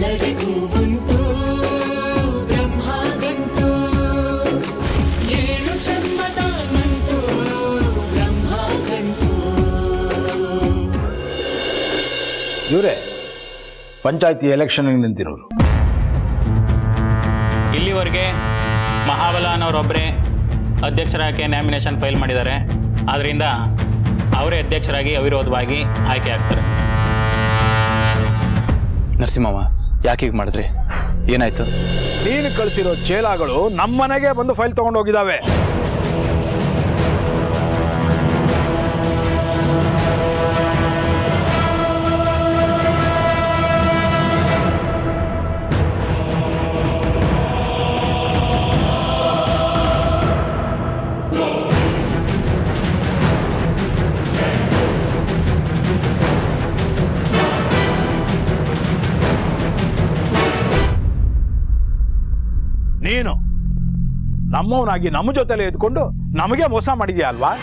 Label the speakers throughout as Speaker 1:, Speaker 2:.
Speaker 1: ಎಲ್ಲರಿಗೂ ಉಂಟು ಬ್ರಹ್ಮ ಗಂಟು ಏಳು ಜನ್ಮದ ನಂಟು ಬ್ರಹ್ಮ ಗಂಟು
Speaker 2: ಇವರೇ ಪಂಚಾಯತಿ ಎಲೆಕ್ಷನ್ಗೆ ನಿಂತಿರೋರು
Speaker 3: ಇಲ್ಲಿವರೆಗೆ ಮಹಾಬಲ ಅನ್ನೋರೊಬ್ಬರೇ ಅಧ್ಯಕ್ಷರಾಗಿ ನ್ಯಾಮಿನೇಷನ್ ಫೈಲ್ ಮಾಡಿದ್ದಾರೆ ಆದ್ದರಿಂದ ಅವರೇ ಅಧ್ಯಕ್ಷರಾಗಿ ಅವಿರೋಧವಾಗಿ ಆಯ್ಕೆ ಆಗ್ತಾರೆ
Speaker 4: ನರಸಿಂಹವ್ವ ಯಾಕೆ ಹೀಗೆ ಮಾಡಿದ್ರಿ ಏನಾಯ್ತು
Speaker 2: ನೀನು ಕಳಿಸಿರೋ ಚೇಲಾಗಳು ನಮ್ಮನೆಗೆ ಬಂದು ಫೈಲ್ ತಗೊಂಡು ಹೋಗಿದ್ದಾವೆ ನೀನು ನಮ್ಮವನಾಗಿ ನಮ್ಮ ಜೊತೆಲೆ ಇದ್ಕೊಂಡು ನಮಗೆ ಮೋಸ ಮಾಡಿದ್ಯಾ ಅಲ್ವಾ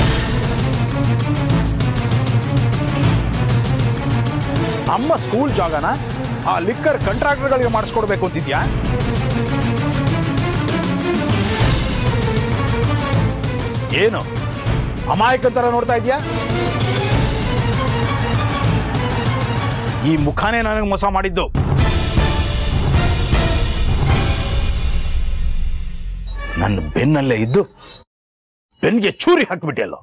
Speaker 2: ಅಮ್ಮ ಸ್ಕೂಲ್ ಜಾಗನ ಆ ಲಿಕ್ಕರ್ ಕಾಂಟ್ರಾಕ್ಟರ್ಗಳಿಗೆ ಮಾಡಿಸ್ಕೊಡ್ಬೇಕು ಅಂತಿದ್ಯಾ ಏನು ಅಮಾಯಕನ ಥರ ನೋಡ್ತಾ ಇದೀಯಾ ಈ ಮುಖಾನೇ ನನಗೆ ಮೋಸ ಮಾಡಿದ್ದು ನನ್ನ ಬೆನ್ನಲ್ಲೇ ಇದ್ದು ಬೆನ್ಗೆ ಚೂರಿ ಹಾಕ್ಬಿಟ್ಟೆಲ್ಲೋ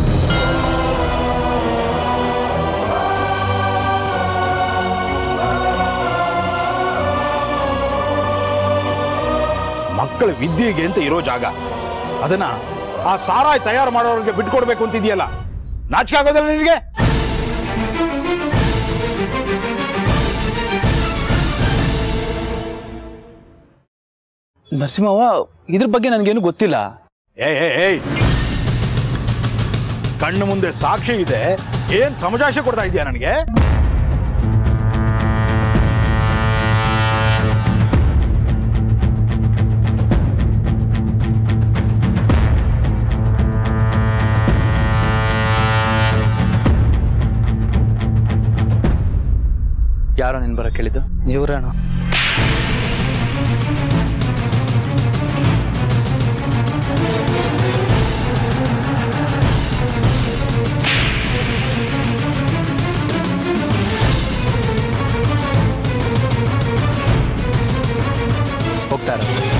Speaker 2: ಮಕ್ಕಳ ವಿದ್ಯೆಗೆ ಅಂತ ಇರೋ ಜಾಗ ಅದನ್ನ ಆ ಸಾರಾಯ್ ತಯಾರು ಮಾಡೋರಿಗೆ ಬಿಟ್ಕೊಡ್ಬೇಕು ಅಂತಿದ್ಯಲ್ಲ ನಾಚಿಕೆ ಆಗೋದಿಲ್ಲ ನಿನಗೆ
Speaker 4: ನರಸಿಂಹವ್ವ ಇದ್ರ ಬಗ್ಗೆ ನನಗೇನು ಗೊತ್ತಿಲ್ಲ
Speaker 2: ಏಯ್ ಏಯ್ ಏಯ್ ಕಣ್ಣು ಮುಂದೆ ಸಾಕ್ಷಿ ಇದೆ ಏನ್ ಸಮಜಾಶೆ ಕೊಡ್ತಾ ಇದೀಯ ನನಗೆ
Speaker 4: ಯಾರೋ ನಿನ್ ಬರ ಕೇಳಿದ್ದು
Speaker 5: ಇವ್ರೇನು
Speaker 4: ಹೋಗ್ತಾರ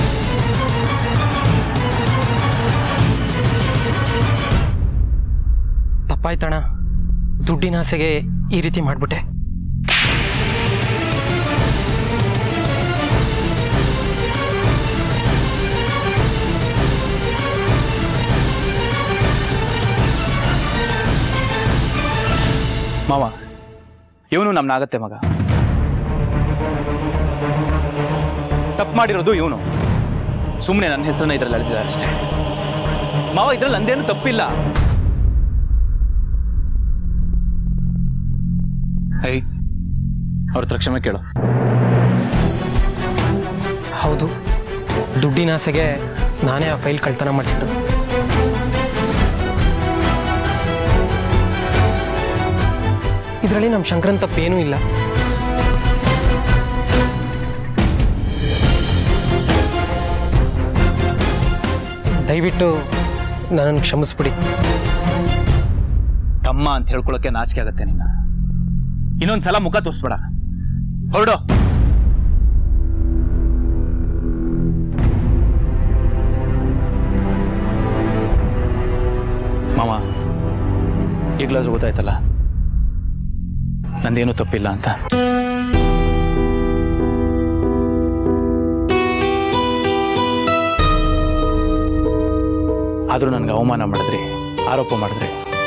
Speaker 5: ತಪ್ಪಾಯ್ತಣ ದುಡ್ಡಿನ ಆಸೆಗೆ ಈ ರೀತಿ ಮಾಡ್ಬಿಟ್ಟೆ
Speaker 4: ಮಾವ ಇವನು ನಮ್ನಾಗತ್ತೆ ಮಗ ತಪ್ಪು ಮಾಡಿರೋದು ಇವನು ಸುಮ್ಮನೆ ನನ್ನ ಹೆಸರನ್ನ ಇದ್ರಲ್ಲಿ ಅಳಿದಿದ್ದಾರೆ ಅಷ್ಟೇ ಮಾವ ಇದ್ರಲ್ಲಿ ನಂದೇನು ತಪ್ಪಿಲ್ಲ ಹೈ ಅವ್ರ ಹತ್ರ ಕ್ಷಮೆ ಕೇಳು
Speaker 5: ಹೌದು ದುಡ್ಡಿನ ಆಸೆಗೆ ನಾನೇ ಆ ಫೈಲ್ ಕಳ್ತನ ಮಾಡಿಸಿದ್ದು ಇದರಲ್ಲಿ ನಮ್ಮ ಶಂಕರನ್ ತಪ್ಪೇನೂ ಇಲ್ಲ ದಯವಿಟ್ಟು ನನ್ನನ್ನು ಕ್ಷಮಿಸ್ಬಿಡಿ
Speaker 4: ತಮ್ಮ ಅಂತ ಹೇಳ್ಕೊಳಕ್ಕೆ ನಾಚಿಕೆ ಆಗತ್ತೆ ನಿನ್ನ ಇನ್ನೊಂದ್ಸಲ ಮುಖ ತೋರಿಸ್ಬೇಡ ಹೊರಡು ಮಾವ ಈಗಲಾದ್ರೂ ಗೊತ್ತಾಯ್ತಲ್ಲ ನಂದೇನೂ ತಪ್ಪಿಲ್ಲ ಅಂತ ಆದರೂ ನನಗೆ ಅವಮಾನ ಮಾಡಿದ್ರಿ ಆರೋಪ ಮಾಡಿದ್ರಿ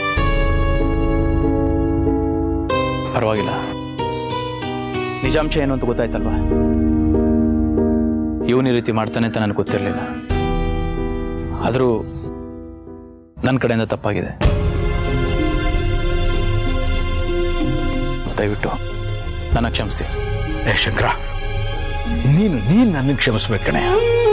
Speaker 4: ಪರವಾಗಿಲ್ಲ ನಿಜಾಂಶ ಏನು ಅಂತ ಗೊತ್ತಾಯ್ತಲ್ವಾ ಇವನು ಈ ರೀತಿ ಮಾಡ್ತಾನೆ ಅಂತ ನನಗೆ ಗೊತ್ತಿರಲಿಲ್ಲ ಆದರೂ ನನ್ನ ಕಡೆಯಿಂದ ತಪ್ಪಾಗಿದೆ ದಯವಿಟ್ಟು ನನ್ನ ಕ್ಷಮಿಸಿ
Speaker 2: ಏ ಶಂಕರ ನೀನು ನೀನ್ ನನಗೆ ಕ್ಷಮಿಸ್ಬೇಕು ಕಣೆ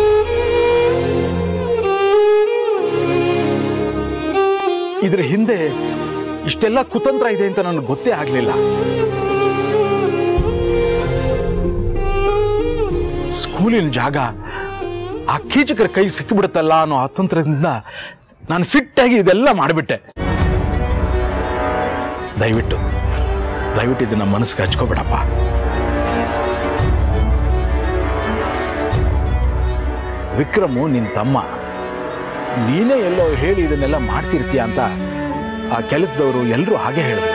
Speaker 2: ಇದ್ರ ಹಿಂದೆ ಇಷ್ಟೆಲ್ಲ ಕುತಂತ್ರ ಇದೆ ಅಂತ ನನಗೆ ಗೊತ್ತೇ ಆಗ್ಲಿಲ್ಲ ಸ್ಕೂಲಿನ ಜಾಗ ಆ ಕೀಚಕರ ಕೈ ಸಿಕ್ಕಿಬಿಡುತ್ತಲ್ಲ ಅನ್ನೋ ಅತಂತ್ರದಿಂದ ನಾನು ಸಿಟ್ಟಾಗಿ ಇದೆಲ್ಲ ಮಾಡಿಬಿಟ್ಟೆ ದಯವಿಟ್ಟು ದಯವಿಟ್ಟು ಇದನ್ನ ಮನಸ್ಸಿಗೆ ಹಚ್ಕೋಬೇಡಪ್ಪ ವಿಕ್ರಮು ನಿನ್ನ ತಮ್ಮ ನೀನೇ ಎಲ್ಲೋ ಹೇಳಿ ಇದನ್ನೆಲ್ಲ ಮಾಡಿಸಿರ್ತೀಯ ಅಂತ ಆ ಕೆಲಸದವರು ಎಲ್ಲರೂ ಹಾಗೆ ಹೇಳಿದ್ರು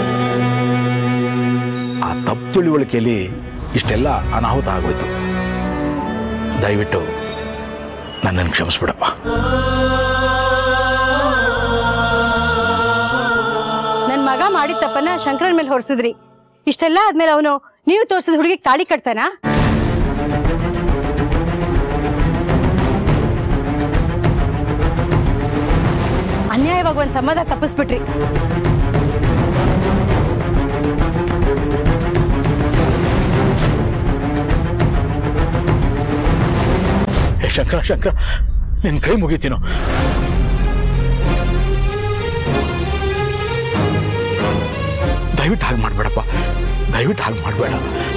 Speaker 2: ಆ ತಪ್ಪು ತಿಳುವಳಿಕೆಯಲ್ಲಿ ಇಷ್ಟೆಲ್ಲ ಅನಾಹುತ ಆಗೋಯ್ತು ದಯವಿಟ್ಟು ನನ್ನನ್ನು ಕ್ಷಮಿಸ್ಬಿಡಪ್ಪ
Speaker 6: ನನ್ ಮಗ ಮಾಡಿದ ತಪ್ಪನ್ನ ಶಂಕರನ್ ಮೇಲೆ ಹೊರಿಸಿದ್ರಿ ಇಷ್ಟೆಲ್ಲ ಆದ್ಮೇಲೆ ಅವನು ನೀವು ತೋರಿಸಿದ ಹುಡುಗಿಗೆ ತಾಳಿ ಕಟ್ತಾನಾ ಅನ್ಯಾಯವಾಗಿ ಒಂದ್ ಸಂಬಂಧ ತಪ್ಪಿಸ್ಬಿಟ್ರಿ
Speaker 2: ಹೇ ಶಂಕರ ಶಂಕರ ನಿನ್ನ ಕೈ ಮುಗಿತೀನೋ ದಯವಿಟ್ಟು ಹಾಗೆ ಮಾಡಬೇಡಪ್ಪ ದಯವಿಟ್ಟು ಹಾಗೆ ಮಾಡಬೇಡ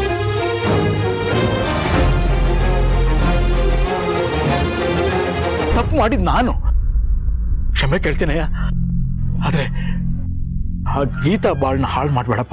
Speaker 2: ತಪ್ಪು ಮಾಡಿದ್ ನಾನು ಕ್ಷಮೆ ಕೇಳ್ತೀನಯ್ಯ ಆದ್ರೆ ಆ ಗೀತಾ ಬಾಳ್ನ ಹಾಳು ಮಾಡಬೇಡಪ್ಪ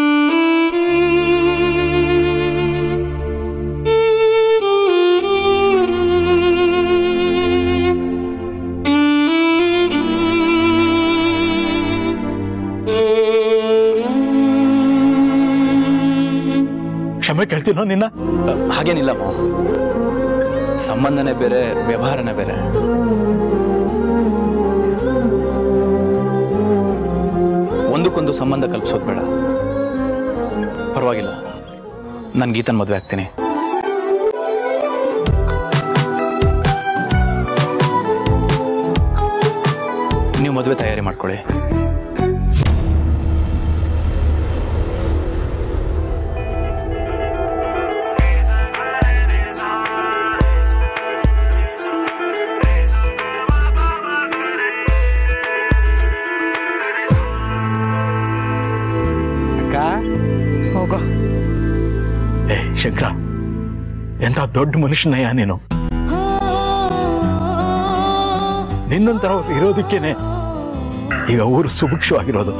Speaker 2: ಕ್ಷಮೆ ಕೇಳ್ತೀನೋ ನಿನ್ನ
Speaker 4: ಹಾಗೇನಿಲ್ಲ ಮಾವ ಸಂಬಂಧನೇ ಬೇರೆ ವ್ಯವಹಾರನೇ ಬೇರೆ ಒಂದಕ್ಕೊಂದು ಸಂಬಂಧ ಕಲ್ಪಿಸೋದು ಬೇಡ ಪರವಾಗಿಲ್ಲ ನಾನು ಗೀತನ್ ಮದುವೆ ಆಗ್ತೀನಿ ನೀವು ಮದುವೆ ತಯಾರಿ ಮಾಡ್ಕೊಳ್ಳಿ
Speaker 7: ಹೋಗೋ
Speaker 2: ಏ ಶಂಕರ ಎಂತ ದೊಡ್ಡ ಮನುಷ್ಯನಯ್ಯ ನೀನು ನಿನ್ನಂತರ ಇರೋದಕ್ಕೇನೆ ಈಗ ಊರು ಸುಭಿಕ್ಷವಾಗಿರೋದು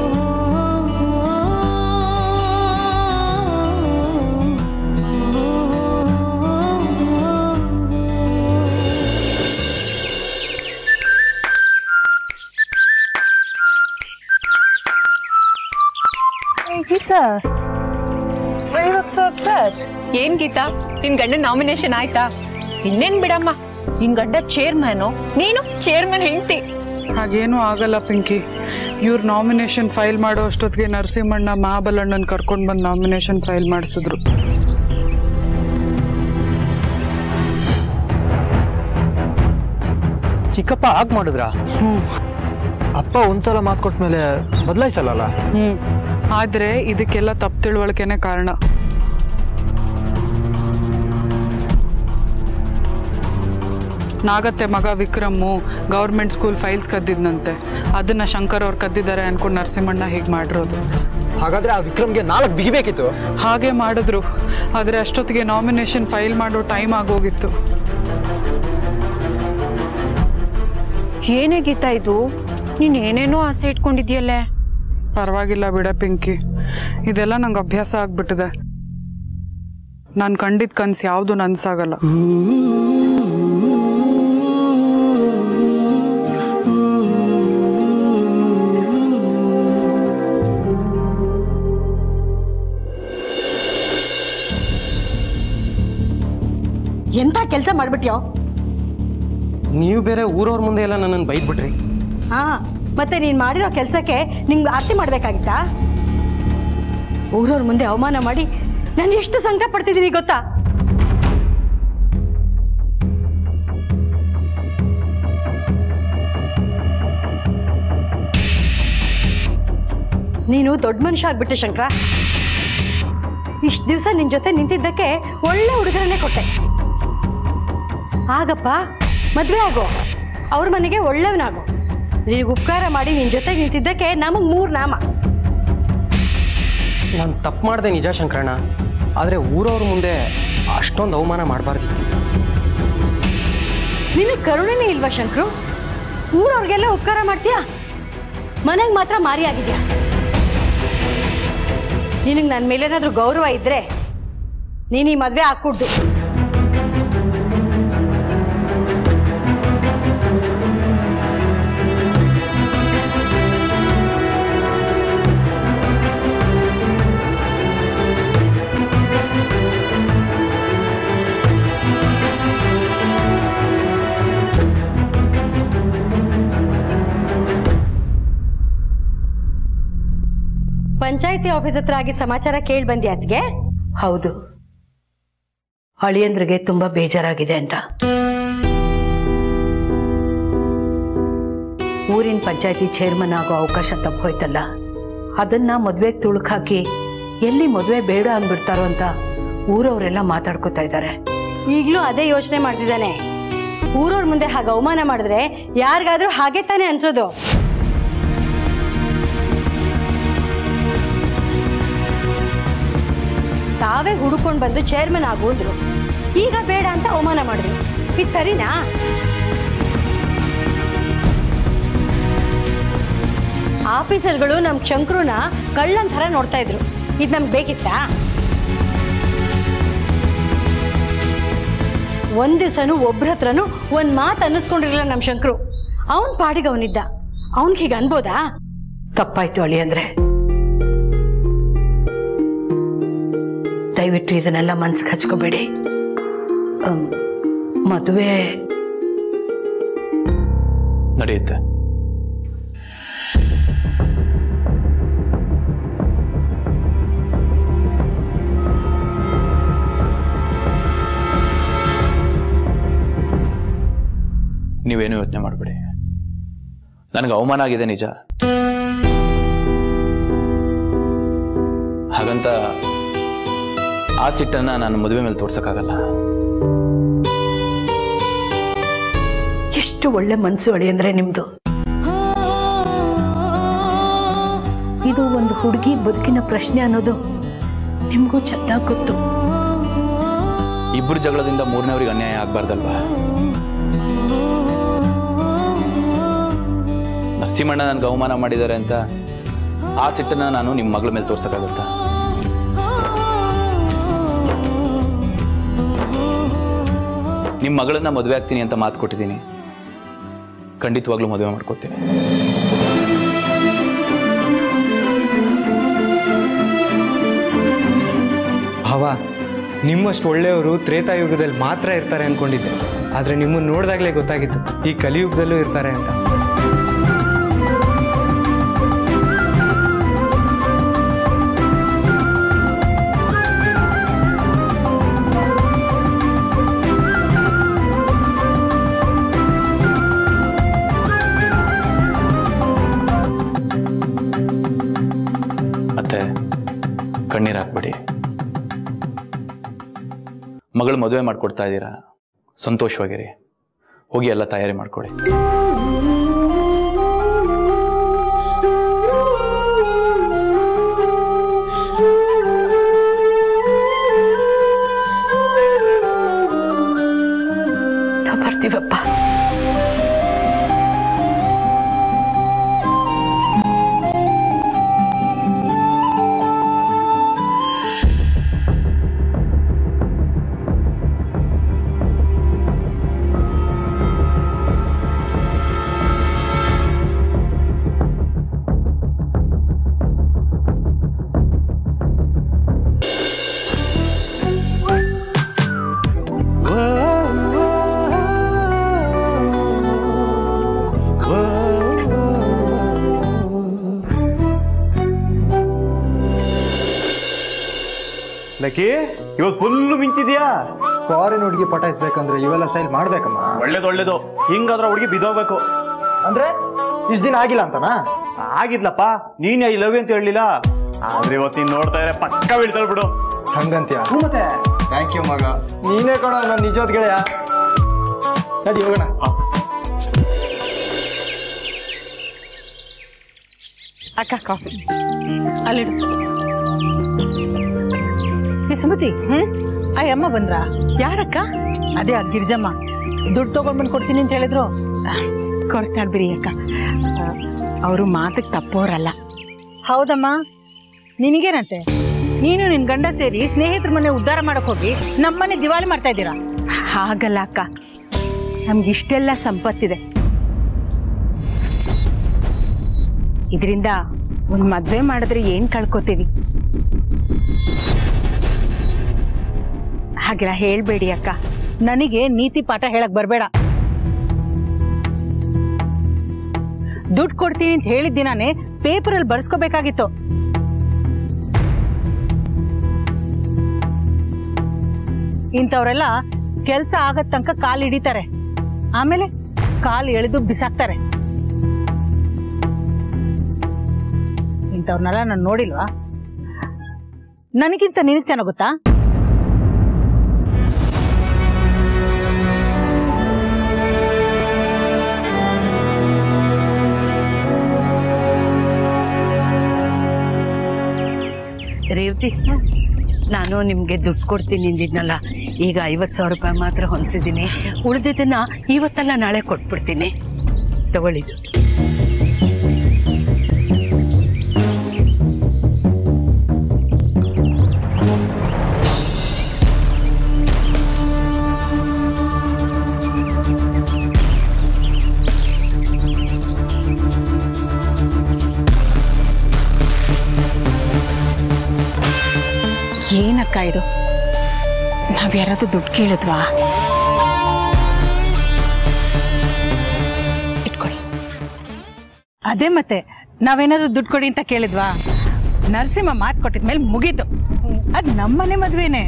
Speaker 8: ಏನ್ ಗೀತಾ ನಿನ್ ಗಂಡ ನಾಮಿನೇಷನ್ ಆಯ್ತಾ ಇನ್ನೇನ್ ಬಿಡಮ್ಮ ನಿನ್ ಗಂಡ ಚೇರ್ಮನ್ ನೀನು ಚೇರ್ಮನ್ ಹೆಂಡತಿ
Speaker 7: ಹಾಗೇನೂ ಆಗಲ್ಲ ಪಿಂಕಿ ಇವ್ರು ನಾಮಿನೇಷನ್ ಫೈಲ್ ಮಾಡೋ ಅಷ್ಟೊತ್ತಿಗೆ ನರಸಿಂಹಣ್ಣ ಮಹಾಬಲಣ್ಣನ್ ಕರ್ಕೊಂಡು ಬಂದು ನಾಮಿನೇಷನ್ ಫೈಲ್ ಮಾಡಿಸಿದ್ರು
Speaker 5: ಚಿಕ್ಕಪ್ಪ ಹಾಗೆ ಮಾಡಿದ್ರಾ ಅಪ್ಪ ಒಂದ್ಸಲ ಮಾತು ಕೊಟ್ಟ ಮೇಲೆ ಬದಲಾಯಿಸಲ್ಲ
Speaker 7: ಹ್ಮ್ ಆದ್ರೆ ಇದಕ್ಕೆಲ್ಲ ತಪ್ಪು ತಿಳುವಳಿಕೆನೆ ಕಾರಣ ನಾಗತ್ತೆ ಮಗ ವಿಕ್ರಮ್ಮು ಗೌರ್ಮೆಂಟ್ ಸ್ಕೂಲ್ ಫೈಲ್ಸ್ ಕದ್ದಿದ್ನಂತೆ ಅದನ್ನ ಶಂಕರ್ ಅವ್ರು ಕದ್ದಿದ್ದಾರೆ ಅನ್ಕೊಂಡು ನರಸಿಂಹಣ್ಣ ಹೀಗೆ ಮಾಡಿರೋದು
Speaker 5: ಹಾಗಾದ್ರೆ ಆ ವಿಕ್ರಮ್ಗೆ ನಾಲ್ಕು ಬಿಗಿಬೇಕಿತ್ತು
Speaker 7: ಹಾಗೆ ಮಾಡಿದ್ರು ಆದರೆ ಅಷ್ಟೊತ್ತಿಗೆ ನಾಮಿನೇಷನ್ ಫೈಲ್ ಮಾಡೋ ಟೈಮ್ ಆಗೋಗಿತ್ತು
Speaker 8: ಏನೇ ಗೀತಾ ಇದು ನೀನ್ ಏನೇನೋ ಆಸೆ ಇಟ್ಕೊಂಡಿದ್ಯಲ್ಲೇ
Speaker 7: ಪರವಾಗಿಲ್ಲ ಬಿಡ ಪಿಂಕಿ ಇದೆಲ್ಲ ನಂಗೆ ಅಭ್ಯಾಸ ಆಗ್ಬಿಟ್ಟಿದೆ ನಾನು ಕಂಡಿದ್ದ ಕನ್ಸು ಯಾವುದು ನನ್ಸಾಗಲ್ಲ
Speaker 6: ಎಂತ ಕೆಲಸ ಮಾಡ್ಬಿಟ್ಯೋ
Speaker 5: ನೀವು ಬೇರೆ ಊರವ್ರ ಮುಂದೆ ಎಲ್ಲ ನನ್ನನ್ನು ಬೈದ್ಬಿಟ್ರಿ
Speaker 6: ಹಾ ಮತ್ತೆ ನೀನ್ ಮಾಡಿರೋ ಕೆಲಸಕ್ಕೆ ನಿಂಗೆ ಆರ್ತಿ ಮಾಡ್ಬೇಕಾಗಿತ್ತಾ ಊರವ್ರ ಮುಂದೆ ಅವಮಾನ ಮಾಡಿ ನಾನು ಎಷ್ಟು ಸಂಕಟ ಪಡ್ತಿದ್ದೀನಿ ಗೊತ್ತಾ ನೀನು ದೊಡ್ಡ ಮನುಷ್ಯ ಆಗ್ಬಿಟ್ಟೆ ಶಂಕರ ಇಷ್ಟು ದಿವಸ ನಿನ್ ಜೊತೆ ನಿಂತಿದ್ದಕ್ಕೆ ಒಳ್ಳೆ ಹುಡುಗರನ್ನೇ ಕೊಟ್ಟೆ ಆಗಪ್ಪ ಮದ್ವೆ ಆಗೋ ಅವ್ರ ಮನೆಗೆ ಒಳ್ಳೆಯವನಾಗು ನಿನಗೆ ಉಪಕಾರ ಮಾಡಿ ನಿನ್ ಜೊತೆ ನಿಂತಿದ್ದಕ್ಕೆ ನಮಗ್ ಮೂರ್ ನಾಮ
Speaker 5: ನಾನು ತಪ್ಪು ಮಾಡಿದೆ ನಿಜ ಶಂಕರಣ್ಣ ಆದರೆ ಊರವ್ರ ಮುಂದೆ
Speaker 9: ಅಷ್ಟೊಂದು ಅವಮಾನ ಮಾಡಬಾರ್ದಿತ್ತು
Speaker 6: ನಿನಗೆ ಕರುಣೆನೇ ಇಲ್ವಾ ಶಂಕ್ರು ಊರವ್ರಿಗೆಲ್ಲ ಉಪಕಾರ ಮಾಡ್ತೀಯಾ ಮನೆಗೆ ಮಾತ್ರ ಮಾರಿ ಆಗಿದ್ಯಾ ನಿನಗೆ ನನ್ನ ಮೇಲೇನಾದ್ರೂ ಗೌರವ ಇದ್ರೆ ನೀನು ಈ ಮದುವೆ ಹಾಕ್ಕೊಡ್ದು ಪಂಚಾಯತಿ ಆಫೀಸ್ ಹತ್ರ ಆಗಿ ಸಮಾಚಾರ ಕೇಳಿ ಬಂದಿ ಅತ್ಗೆ
Speaker 10: ಹೌದು ಅಳಿಯಂದ್ರಿಗೆ ತುಂಬಾ ಬೇಜಾರಾಗಿದೆ ಅಂತ ಊರಿನ ಪಂಚಾಯತಿ ಚೇರ್ಮನ್ ಆಗೋ ಅವಕಾಶ ತಪ್ಪೋಯ್ತಲ್ಲ ಅದನ್ನ ಮದ್ವೆಗೆ ತುಳುಕಾಕಿ ಎಲ್ಲಿ ಮದುವೆ ಬೇಡ ಅಂದ್ಬಿಡ್ತಾರೋ ಅಂತ ಊರವರೆಲ್ಲ ಮಾತಾಡ್ಕೊತಾ ಇದ್ದಾರೆ
Speaker 6: ಈಗಲೂ ಅದೇ ಯೋಚನೆ ಮಾಡ್ತಿದ್ದಾನೆ ಊರವ್ರ ಮುಂದೆ ಹಾಗೆ ಅವಮಾನ ಮಾಡಿದ್ರೆ ಯಾರಿಗಾದ್ರೂ ಹಾಗೆ ತಾನೇ ಅನ್ಸೋದು ತಾವೇ ಹುಡುಕೊಂಡು ಬಂದು ಚೇರ್ಮನ್ ಆಗೋದ್ರು ಈಗ ಬೇಡ ಅಂತ ಅವಮಾನ ಮಾಡಿದ್ರು ಇದು ಸರಿನಾ ಆಫೀಸರ್ಗಳು ನಮ್ ಶಂಕ್ರುನ ಕಳ್ಳನ್ ಥರ ನೋಡ್ತಾ ಇದ್ರು ಇದು ನಮ್ಗೆ ಬೇಕಿತ್ತಾ ಒಂದ್ ದಿವ್ಸನೂ ಒಬ್ರ ಹತ್ರನೂ ಒಂದ್ ಮಾತು ಅನ್ನಿಸ್ಕೊಂಡಿರ್ಲಿಲ್ಲ ನಮ್ ಶಂಕ್ರು ಅವನ್ ಪಾಡಿಗೆ ಅವನಿದ್ದ ಅವನ್ಗೆ ಹೀಗೆ ಅನ್ಬೋದಾ
Speaker 10: ತಪ್ಪಾಯ್ತು ಅಳಿಯಂದ್ರೆ ದಯವಿಟ್ಟು ಇದನ್ನೆಲ್ಲ ಮನ್ಸಿಗೆ ಹಚ್ಕೋಬೇಡಿ ಅಮ್, ಮದುವೆ
Speaker 4: ನಡೆಯುತ್ತೆ ನೀವೇನು ಯೋಚನೆ ಮಾಡಬೇಡಿ ನನಗೆ ಅವಮಾನ ಆಗಿದೆ ನಿಜ ಹಾಗಂತ ಆ ಸಿಟ್ಟನ್ನ ನಾನು ಮದುವೆ ಮೇಲೆ ತೋರ್ಸಕ್ಕಾಗಲ್ಲ
Speaker 10: ಎಷ್ಟು ಒಳ್ಳೆ ಮನಸ್ಸು ಅಳಿಯಂದ್ರೆ ನಿಮ್ದು ಇದು ಒಂದು ಹುಡುಗಿ ಬದುಕಿನ ಪ್ರಶ್ನೆ ಅನ್ನೋದು ನಿಮ್ಗೂ ಚೆನ್ನಾಗಿ ಗೊತ್ತು
Speaker 4: ಇಬ್ಬರು ಜಗಳದಿಂದ ಮೂರನೇವ್ರಿಗೆ ಅನ್ಯಾಯ ಆಗ್ಬಾರ್ದಲ್ವಾ ನರಸಿಂಹಣ್ಣ ನನ್ಗೆ ಅವಮಾನ ಮಾಡಿದ್ದಾರೆ ಅಂತ ಆ ಸಿಟ್ಟನ್ನ ನಾನು ನಿಮ್ಮ ಮಗಳ ಮೇಲೆ ತೋರ್ಸಕ್ಕಾಗುತ್ತಾ ನಿಮ್ಮ ಮಗಳನ್ನ ಮದುವೆ ಆಗ್ತೀನಿ ಅಂತ ಮಾತು ಕೊಟ್ಟಿದ್ದೀನಿ ಖಂಡಿತವಾಗ್ಲೂ ಮದುವೆ ಮಾಡ್ಕೊತೀನಿ
Speaker 5: ಭಾವ ನಿಮ್ಮಷ್ಟು ಒಳ್ಳೆಯವರು ತ್ರೇತಾಯುಗದಲ್ಲಿ ಮಾತ್ರ ಇರ್ತಾರೆ ಅನ್ಕೊಂಡಿದ್ದೆ ಆದರೆ ನಿಮ್ಮನ್ನು ನೋಡಿದಾಗಲೇ ಗೊತ್ತಾಗಿತ್ತು ಈ ಕಲಿಯುಗದಲ್ಲೂ ಇರ್ತಾರೆ ಅಂತ
Speaker 4: ಮತ್ತೆ ಕಣ್ಣೀರು ಹಾಕ್ಬೇಡಿ ಮಗಳು ಮದುವೆ ಮಾಡ್ಕೊಡ್ತಾ ಇದ್ದೀರಾ ಸಂತೋಷವಾಗಿರಿ ಹೋಗಿ ಎಲ್ಲ ತಯಾರಿ ಮಾಡ್ಕೊಳ್ಳಿ
Speaker 10: ನಾವು ಬರ್ತೀವಪ್ಪ
Speaker 11: ಲಕ್ಕಿ ಇವತ್ತು ಫುಲ್ಲು ಮಿಂಚಿದ್ಯಾ
Speaker 5: ಫಾರಿನ್ ಹುಡುಗಿ ಪಟಾಯಿಸ್ಬೇಕಂದ್ರೆ ಇವೆಲ್ಲ ಸ್ಟೈಲ್ ಮಾಡ್ಬೇಕಮ್ಮ
Speaker 11: ಒಳ್ಳೇದು ಒಳ್ಳೇದು ಹಿಂಗಾದ್ರೆ ಹುಡುಗಿ ಬಿದ್ದೋಗ್ಬೇಕು
Speaker 5: ಅಂದ್ರೆ ಇಷ್ಟು ದಿನ ಆಗಿಲ್ಲ ಅಂತನಾ
Speaker 11: ಆಗಿದ್ಲಪ್ಪ ನೀನ್ ಐ ಲವ್ ಅಂತ ಹೇಳಲಿಲ್ಲ ಆದ್ರೆ ಇವತ್ತು ನೀನ್ ನೋಡ್ತಾ ಇದ್ರೆ ಪಕ್ಕ ಬೀಳ್ತಾಳ ಬಿಡು
Speaker 5: ಹಂಗಂತ್ಯ
Speaker 11: ಮತ್ತೆ
Speaker 5: ಥ್ಯಾಂಕ್ ಯು ಮಗ ನೀನೇ ಕಣ ನನ್ನ ನಿಜವಾದ ಗೆಳೆಯ ಸರಿ ಹೋಗೋಣ
Speaker 7: ಅಕ್ಕ ಕಾಫಿ ಅಲ್ಲಿಡು
Speaker 10: ಏ ಸುಮತಿ
Speaker 6: ಹ್ಮ್
Speaker 9: ಅಯ್ಯಮ್ಮ ಬಂದ್ರ ಯಾರಕ್ಕ ಅದೇ ಆ ಗಿರಿಜಮ್ಮ ದುಡ್ಡು ತಗೊಂಡ್ ಬಂದು ಕೊಡ್ತೀನಿ ಅಂತ ಹೇಳಿದ್ರು ಕೊಡ್ತಾಳ್ ಬಿರಿ ಅಕ್ಕ ಅವರು ಮಾತಿಗೆ ತಪ್ಪೋರಲ್ಲ ಹೌದಮ್ಮ ನಿನಗೇನಂತೆ ನೀನು ನಿನ್ ಗಂಡ ಸೇರಿ ಸ್ನೇಹಿತರ ಮನೆ ಉದ್ಧಾರ ಮಾಡಕ್ ಹೋಗಿ ನಮ್ಮನೆ ದಿವಾಳಿ ಮಾಡ್ತಾ ಇದ್ದೀರಾ ಹಾಗಲ್ಲ ಅಕ್ಕ ನಮ್ಗೆ ಇಷ್ಟೆಲ್ಲ ಸಂಪತ್ತಿದೆ ಇದರಿಂದ ಒಂದ್ ಮದ್ವೆ ಮಾಡಿದ್ರೆ ಏನ್ ಕಳ್ಕೊತೀವಿ ಹಾಗೆಲ್ಲ ಹೇಳ್ಬೇಡಿ ಅಕ್ಕ ನನಗೆ ನೀತಿ ಪಾಠ ಹೇಳಕ್ ಬರ್ಬೇಡ ದುಡ್ಡು ಕೊಡ್ತೀನಿ ಅಂತ ಹೇಳಿದ ದಿನಾನೇ ಪೇಪರಲ್ಲಿ ಬರ್ಸ್ಕೋಬೇಕಾಗಿತ್ತು ಇಂಥವ್ರೆಲ್ಲ ಕೆಲ್ಸ ಆಗತ್ ತನಕ ಕಾಲು ಹಿಡಿತಾರೆ ಆಮೇಲೆ ಕಾಲು ಎಳೆದು ಬಿಸಾಕ್ತಾರೆ ಇಂಥವ್ರನ್ನೆಲ್ಲ ನಾನು ನೋಡಿಲ್ವಾ ನನಗಿಂತ ನಿನಗೆ ಚೆನ್ನಾಗ್ ಗೊತ್ತಾ
Speaker 10: ರೇವತಿ ನಾನು ನಿಮ್ಗೆ ದುಡ್ಡು ಕೊಡ್ತೀನಿ ಅಂದಿದ್ನಲ್ಲ ಈಗ ಐವತ್ತು ಸಾವಿರ ರೂಪಾಯಿ ಮಾತ್ರ ಹೊಂದಿಸಿದ್ದೀನಿ ಉಳಿದಿದ್ದನ್ನ ಇವತ್ತಲ್ಲ ನಾಳೆ ಕೊಟ್ಬಿಡ್ತೀನಿ ತಗೊಳ್ಳಿದು
Speaker 9: ಏನಕ್ಕ ಇದು ನಾವ್ ಯಾರಾದ್ರೂ ದುಡ್ಡು ಕೇಳಿದ್ವಾ ಇಟ್ಕೊಳ್ಳಿ ಅದೇ ಮತ್ತೆ ನಾವೇನಾದ್ರೂ ದುಡ್ಡು ಕೊಡಿ ಅಂತ ಕೇಳಿದ್ವಾ ನರಸಿಂಹ ಮಾತು ಕೊಟ್ಟಿದ್ಮೇಲೆ ಮುಗೀತು ಅದ್ ನಮ್ಮನೆ ಮದ್ವೆನೆ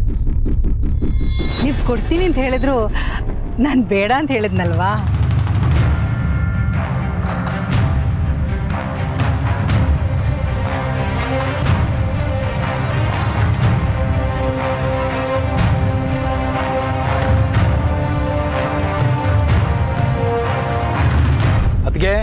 Speaker 9: ನೀವು ಕೊಡ್ತೀನಿ ಅಂತ ಹೇಳಿದ್ರು ನಾನು ಬೇಡ ಅಂತ ಹೇಳಿದ್ನಲ್ವಾ
Speaker 2: ಅದಕ್ಕೆ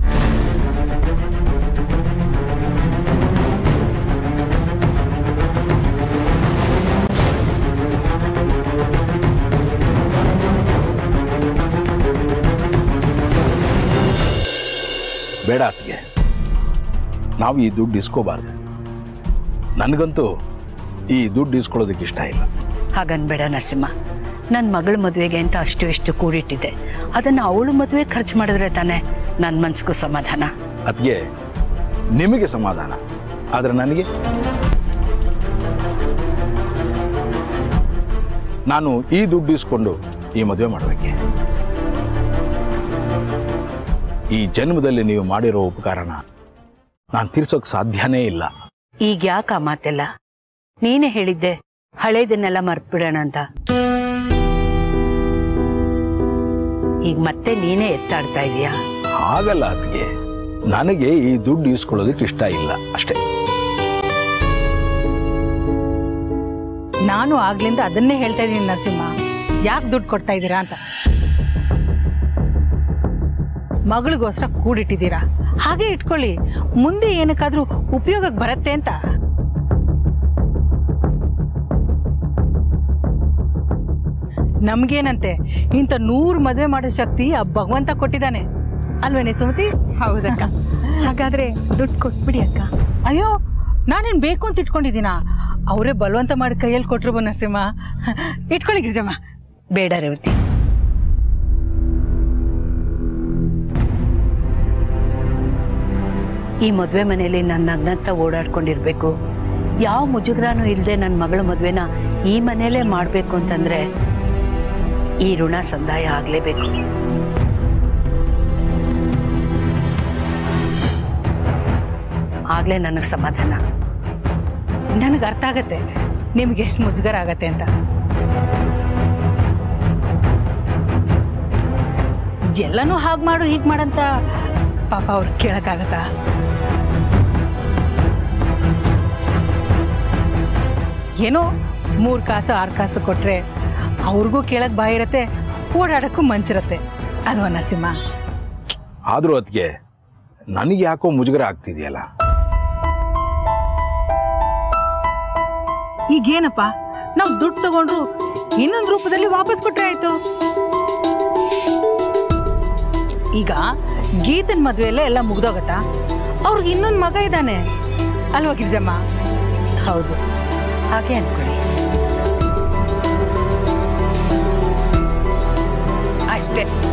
Speaker 2: ಬೇಡ ಅತ್ತಿಗೆ ನಾವು ಈ ದುಡ್ಡು ಇಸ್ಕೋಬಾರ್ದು ನನಗಂತೂ ಈ ದುಡ್ಡು ಇಸ್ಕೊಳ್ಳೋದಕ್ಕೆ ಇಷ್ಟ ಇಲ್ಲ
Speaker 10: ಹಾಗನ್ಬೇಡ ನರಸಿಂಹ ನನ್ನ ಮಗಳ ಮದುವೆಗೆ ಅಂತ ಅಷ್ಟು ಇಷ್ಟು ಕೂಡಿಟ್ಟಿದ್ದೆ ಅದನ್ನು ಅವಳು ಮದುವೆ ಖರ್ಚು ಮಾಡಿದ್ರೆ ತಾನೇ ನನ್ನ ಮನ್ಸಿಗೂ ಸಮಾಧಾನ
Speaker 2: ಅದಕ್ಕೆ ನಿಮಗೆ ಸಮಾಧಾನ ಆದರೆ ನನಗೆ ನಾನು ಈ ದುಡ್ಡು ಇಸ್ಕೊಂಡು ಈ ಮದುವೆ ಮಾಡಬೇಕೆ ಈ ಜನ್ಮದಲ್ಲಿ ನೀವು ಮಾಡಿರೋ ಉಪಕಾರನ ನಾನು ತೀರ್ಸೋಕೆ ಸಾಧ್ಯನೇ ಇಲ್ಲ
Speaker 10: ಈಗ ಯಾಕೆ ಆ ಮಾತೆಲ್ಲ ನೀನೇ ಹೇಳಿದ್ದೆ ಹಳೇದನ್ನೆಲ್ಲ ಮರ್ತ್ಬಿಡೋಣ ಅಂತ ಈಗ ಮತ್ತೆ ನೀನೇ ಎತ್ತಾಡ್ತಾ ಇದೀಯಾ
Speaker 2: ಹಾಗಲ್ಲ ಅದಕ್ಕೆ ನನಗೆ ಈ ದುಡ್ಡು ಇಸ್ಕೊಳ್ಳೋದಕ್ಕೆ ಇಷ್ಟ ಇಲ್ಲ ಅಷ್ಟೇ
Speaker 9: ನಾನು ಆಗ್ಲಿಂದ ಅದನ್ನೇ ಹೇಳ್ತಾ ಇದ್ದೀನಿ ನರಸಿಂಹ ಯಾಕೆ ದುಡ್ಡು ಕೊಡ್ತಾ ಇದ್ದೀರಾ ಅಂತ ಮಗಳಿಗೋಸ್ಕರ ಕೂಡಿಟ್ಟಿದ್ದೀರಾ ಹಾಗೆ ಇಟ್ಕೊಳ್ಳಿ ಮುಂದೆ ಏನಕ್ಕಾದ್ರೂ ಉಪಯೋಗಕ್ಕೆ ಬರತ್ತೆ ಅಂತ ನಮ್ಗೇನಂತೆ ಇಂಥ ನೂರು ಮದುವೆ ಮಾಡೋ ಶಕ್ತಿ ಆ ಭಗವಂತ ಕೊಟ್ಟಿದ್ದಾನೆ ಅಲ್ವೇನೆ ಸುಮತಿ ಹೌದಕ್ಕ ಹಾಗಾದ್ರೆ ದುಡ್ಡು ಕೊಟ್ಬಿಡಿ ಅಕ್ಕ ಅಯ್ಯೋ ನಾನೇನ್ ಬೇಕು ಅಂತ ಇಟ್ಕೊಂಡಿದ್ದೀನಾ ಅವರೇ ಬಲವಂತ ಮಾಡಿ ಕೈಯಲ್ಲಿ ಕೊಟ್ರು ನರಸಿಂಹ ಇಟ್ಕೊಳ್ಳಿ ಗಿರಿಜಮ್ಮ
Speaker 10: ಬೇಡ ರೇವತಿ ಈ ಮದುವೆ ಮನೆಯಲ್ಲಿ ನನ್ನ ನಗ್ನತ್ತ ಓಡಾಡ್ಕೊಂಡಿರ್ಬೇಕು ಯಾವ ಮುಜುಗರನೂ ಇಲ್ಲದೆ ನನ್ನ ಮಗಳ ಮದುವೆನ ಈ ಮನೆಯಲ್ಲೇ ಮಾಡಬೇಕು ಅಂತಂದ್ರೆ ಈ ಋಣ ಸಂದಾಯ ಆಗಲೇಬೇಕು ಆಗ್ಲೇ ನನಗೆ ಸಮಾಧಾನ
Speaker 9: ನನಗೆ ಅರ್ಥ ಆಗತ್ತೆ ನಿಮ್ಗೆ ಎಷ್ಟು ಮುಜುಗರ ಆಗತ್ತೆ ಅಂತ ಎಲ್ಲನೂ ಹಾಗೆ ಮಾಡು ಹೀಗೆ ಮಾಡಂತ ಪಾಪ ಅವ್ರು ಕೇಳಕ್ಕಾಗತ್ತಾ ಏನೋ ಮೂರು ಕಾಸು ಆರು ಕಾಸು ಕೊಟ್ರೆ ಅವ್ರಿಗೂ ಕೇಳಕ್ ಬಾಯಿ ಇರತ್ತೆ ಓಡಾಡಕ್ಕೂ ಮನ್ಸಿರತ್ತೆ ಅಲ್ವಾ ನರಸಿಂಹ
Speaker 2: ಆದರೂ ಅದಕ್ಕೆ ನನಗೆ ಯಾಕೋ ಮುಜುಗರ ಆಗ್ತಿದೆಯಲ್ಲ
Speaker 9: ಈಗೇನಪ್ಪ ನಾವು ದುಡ್ಡು ತಗೊಂಡ್ರು ಇನ್ನೊಂದು ರೂಪದಲ್ಲಿ ವಾಪಸ್ ಕೊಟ್ರೆ ಆಯ್ತು ಈಗ ಗೀತನ್ ಮದ್ವೆಯಲ್ಲೇ ಎಲ್ಲ ಮುಗ್ದೋಗತ್ತಾ ಅವ್ರಿಗೆ ಇನ್ನೊಂದು ಮಗ ಇದ್ದಾನೆ ಅಲ್ವಾ ಗಿರಿಜಮ್ಮ
Speaker 10: ಹೌದು ಹಾಗೆ ಅನ್ಕೊಳ್ಳಿ
Speaker 9: ಅಷ್ಟೇ